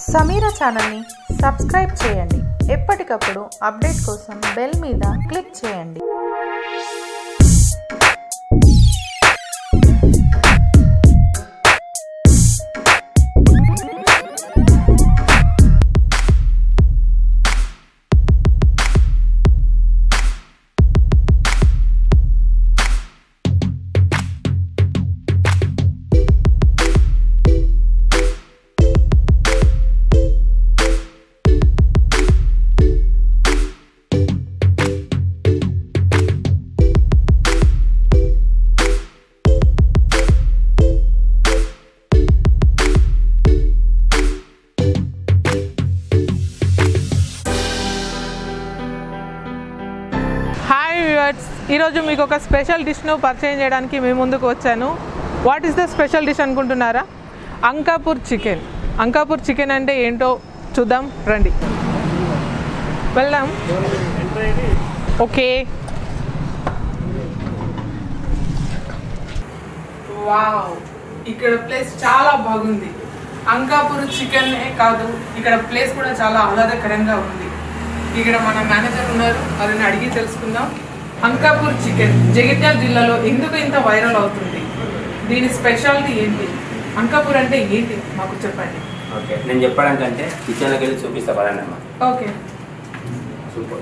సమీరా ఛానల్ని సబ్స్క్రైబ్ చేయండి ఎప్పటికప్పుడు అప్డేట్ కోసం బెల్ మీద క్లిక్ చేయండి హాయ్ వ్యూవర్స్ ఈరోజు మీకు ఒక స్పెషల్ డిష్ను పరిచయం చేయడానికి మీ ముందుకు వచ్చాను what is the special dish అనుకుంటున్నారా అంకాపూర్ చికెన్ అంకాపూర్ చికెన్ అంటే ఏంటో చూద్దాం రండి వెళ్దాం ఓకే వావ్ ఇక్కడ ప్లేస్ చాలా బాగుంది అంకాపూర్ చికెన్ కాదు ఇక్కడ ప్లేస్ కూడా చాలా ఆహ్లాదకరంగా ఉంది ఇక్కడ మన మేనేజర్ ఉన్నారు వారిని అడిగి తెలుసుకుందాం అంకాపూర్ చికెన్ జగిత్యాల జిల్లాలో ఎందుకు ఇంత వైరల్ అవుతుంది దీని స్పెషాలిటీ ఏంటి అంకాపూర్ అంటే ఏంటి మాకు చెప్పండి ఓకే నేను చెప్పడానికంటే కిచెన్లోకి వెళ్ళి చూపిస్తా పదండి అమ్మా ఓకే సూపర్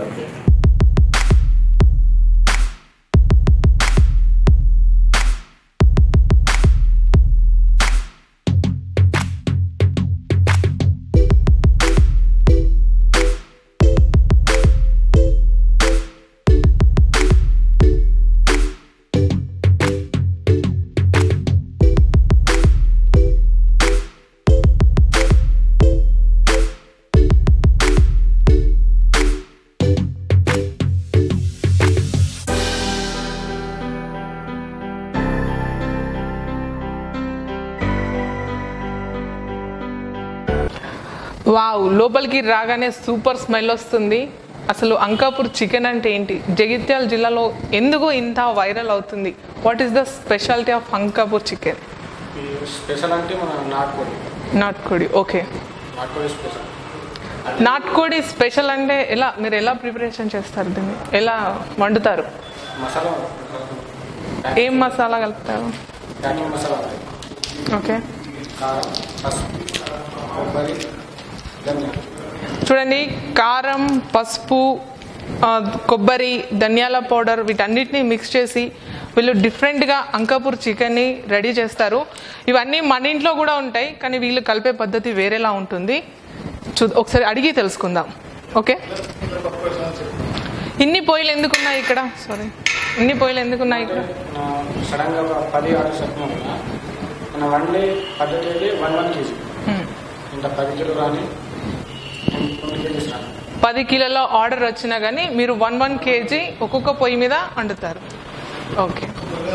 వావ్ లోపలికి రాగానే సూపర్ స్మెల్ వస్తుంది అసలు అంకాపూర్ చికెన్ అంటే ఏంటి జగిత్యాల జిల్లాలో ఎందుకు ఇంత వైరల్ అవుతుంది what is the speciality of Ankapur chicken ఈ స్పెషల్ అంటే మన నాటుకోడి నాటుకోడి ఓకే నాటుకోడి స్పెషల్ నాటుకోడి స్పెషల్ అంటే ఎలా మీరు ఎలా ప్రిపరేషన్ చేస్తారు దీన్ని ఎలా వండుతారు మసాలా ఏం మసాలా కలుపుతారు ప్యాకింగ్ మసాలా ఉంటుంది ఓకే కారం పసుపు కొబ్బరి ధనియాలు చూడండి కారం పసుపు ఆ, కొబ్బరి ధనియాల పౌడర్ వీటన్నిటిని మిక్స్ చేసి వీళ్ళు డిఫరెంట్గా అంకాపూర్ చికెన్ని రెడీ చేస్తారు ఇవన్నీ మన ఇంట్లో కూడా ఉంటాయి కానీ వీళ్ళు కలిపే పద్ధతి వేరేలా ఉంటుంది చూ ఒకసారి అడిగి తెలుసుకుందాం ఓకే ఇన్ని పొయ్యిలు ఎందుకున్నాయి ఇక్కడ సారీ ఇన్ని పొయ్యిలు ఎందుకున్నాయి ఇక్కడ సడన్గా ఒక పది ఆరు శాతం ఉన్నా మన వండే పద్ధతి అయితే వన్ వన్ కేజీ హ్మ్. ఇంత పది కిలో రాని రెండు కేజీస్ రాని పది కిలోల ఆర్డర్ వచ్చినా కానీ మీరు వన్ వన్ కేజీ ఒక్కొక్క పొయ్యి మీద వండుతారు ఓకే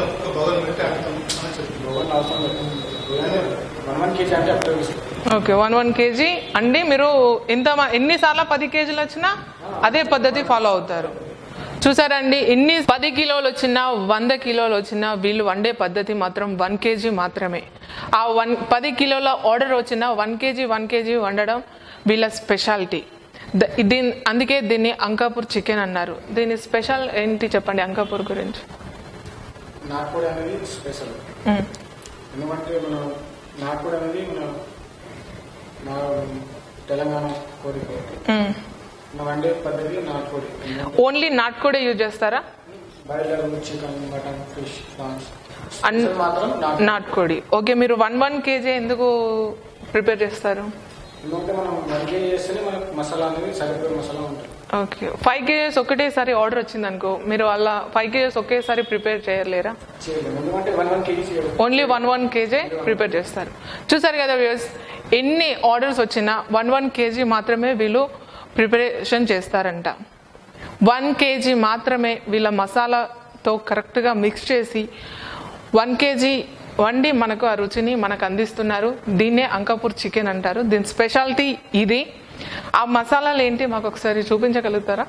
ఓవెన్ అవసరం లేదు వన్ వన్ కేజీ అంటే అప్పుడు తీసుకో ఓకే వన్ వన్ కేజీ అండి మీరు ఎంత మ- ఎన్నిసార్లు పది కేజీలు వచ్చినా అదే పద్ధతి ఫాలో అవుతారు చూసారండి ఎన్ని పది కిలోలు వచ్చినా వంద కిలోలు వచ్చినా వీళ్ళు వండే పద్ధతి మాత్రం వన్ కేజీ మాత్రమే ఆ వన్ పది కిలోల ఆర్డర్ వచ్చినా వన్ కేజీ వన్ కేజీ వండడం వీళ్ళ స్పెషాలిటీ ద- దీని అందుకే దీన్ని అంకాపూర్ చికెన్ అన్నారు దీని స్పెషల్ ఏంటి చెప్పండి అంకాపూర్ గురించి నాటుకోడి అనేది స్పెషల్ మ్మ్. ఎందుకంటే మనం నాటుకోడి అనేది మన మా తెలంగాణ కోడి మ్మ్. మన వండే పద్ధతి నాటుకోడి ఓన్లీ నాటుకోడే యూజ్ చేస్తారా boiler chicken mutton fish prawns అన్- మాత్రం నాటు నాటుకోడి ఓకే మీరు వన్ వన్ కేజీ ఎందుకు ప్రిపేర్ చేస్తారు ఎందుకంటే మనం వన్ కేజీ చేస్తేనే మనకు మసాలా అనేది సరిపోయే మసాలా ఉంటుంది ఓకే ఫైవ్ కేజెస్ ఒకటేసారి ఆర్డర్ వచ్చింది అనుకో మీరు అలా ఫైవ్ కేజెస్ ఒకేసారి ప్రిపేర్ చేయలేరా చేయలేము ఎందుకంటే వన్ వన్ కేజీ చేయడం only one one KG prepare చేస్తారు చూసారు కదా వ్యూస్ ఎన్ని ఆర్డర్స్ వచ్చినా వన్ వన్ కేజీ మాత్రమే వీళ్ళు ప్రిపరేషన్ చేస్తారంట వన్ కేజీ మాత్రమే వీళ్ళ మసాలాతో కరెక్ట్గా మిక్స్ చేసి వన్ కేజీ వండి మనకు ఆ రుచిని మనకు అందిస్తున్నారు దీన్నే అంకాపూర్ చికెన్ అంటారు దీని స్పెషాలిటీ ఇది ఆ మసాలాలు ఏంటి మాకు ఒకసారి చూపించగలుగుతారా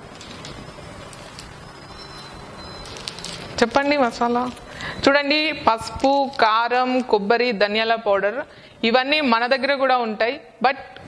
చెప్పండి మసాలా చూడండి పసుపు కారం కొబ్బరి ధనియాల పౌడర్ ఇవన్నీ మన దగ్గర కూడా ఉంటాయి బట్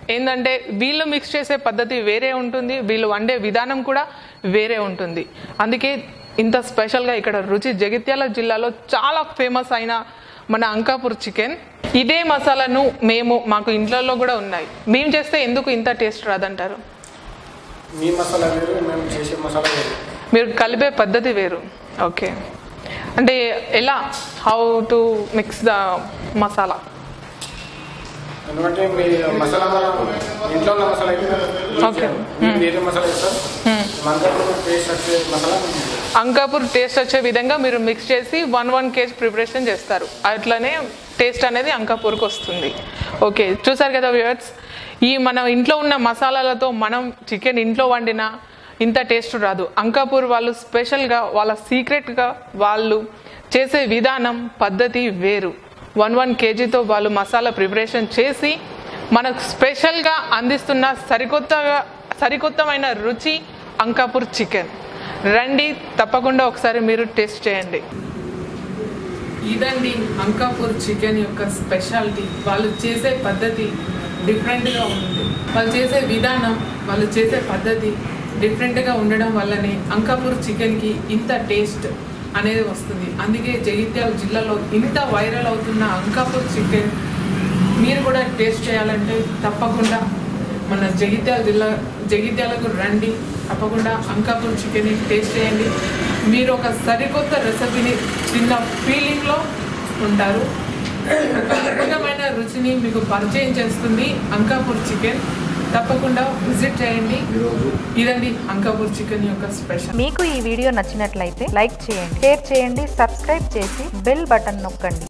ఏంటంటే వీళ్ళు మిక్స్ చేసే పద్ధతి వేరే ఉంటుంది వీళ్ళు వండే విధానం కూడా వేరే ఉంటుంది అందుకే ఇంత స్పెషల్గా ఇక్కడ రుచి జగిత్యాల జిల్లాలో చాలా ఫేమస్ అయిన మన అంకాపూర్ చికెన్ ఇదే మసాలాను మేము మాకు ఇంట్లలో కూడా ఉన్నాయి మేము చేస్తే ఎందుకు ఇంత టేస్ట్ రాదంటారు మీ మసాలా వేరు మేము చేసే మసాలా వేరు మీరు కలిపే పద్ధతి వేరు ఓకే అంటే ఎలా how to mix the masala ఎందుకంటే మీ మసాలా మనం ఇంట్లో ఉన్న మసాలా అయితే Okay. మీరు వేరే మసాలా వేస్తారు మందరూ టేస్ట్ వచ్చే మసాలా మేము వేస్తాం. అంకాపూర్ టేస్ట్ వచ్చే విధంగా మీరు మిక్స్ చేసి వన్ వన్ కేజీ ప్రిపరేషన్ చేస్తారు అట్లనే టేస్ట్ అనేది అంకాపూర్కి వస్తుంది ఓకే చూసారు కదా వ్యూవర్స్ ఈ మన ఇంట్లో ఉన్న మసాలాలతో మనం చికెన్ ఇంట్లో వండిన ఇంత టేస్ట్ రాదు అంకాపూర్ వాళ్ళు స్పెషల్గా వాళ్ళ సీక్రెట్గా వాళ్ళు చేసే విధానం పద్ధతి వేరు వన్ వన్ కేజీతో వాళ్ళు మసాలా ప్రిపరేషన్ చేసి మనకు స్పెషల్గా అందిస్తున్న సరికొత్తగా సరికొత్తమైన రుచి అంకాపూర్ చికెన్ రండి తప్పకుండా ఒకసారి మీరు టేస్ట్ చేయండి ఇదండి అంకాపూర్ చికెన్ యొక్క స్పెషాలిటీ వాళ్ళు చేసే పద్ధతి డిఫరెంట్గా ఉంది వాళ్ళు చేసే విధానం వాళ్ళు చేసే పద్ధతి డిఫరెంట్గా ఉండడం వల్లనే అంకాపూర్ చికెన్కి ఇంత టేస్ట్ అనేది వస్తుంది అందుకే జగిత్యాల జిల్లాలో ఇంత వైరల్ అవుతున్న అంకాపూర్ చికెన్ మీరు కూడా టేస్ట్ చేయాలంటే తప్పకుండా మన జగిత్యాల జిల్లా జగిత్యాలకు రండి తప్పకుండా అంకాపూర్ చికెన్ టేస్ట్ చేయండి మీరు ఒక సరికొత్త రెసిపీని తిన్న ఫీలింగ్లో ఉంటారు ఒక అద్భుతమైన రుచిని మీకు పరిచయం చేస్తుంది అంకాపూర్ చికెన్ తప్పకుండా విజిట్ చేయండి ఇదండి అంకాపూర్ చికెన్ యొక్క స్పెషల్ మీకు ఈ వీడియో నచ్చినట్లయితే లైక్ చేయండి షేర్ చేయండి సబ్స్క్రైబ్ చేసి బెల్ బటన్ నొక్కండి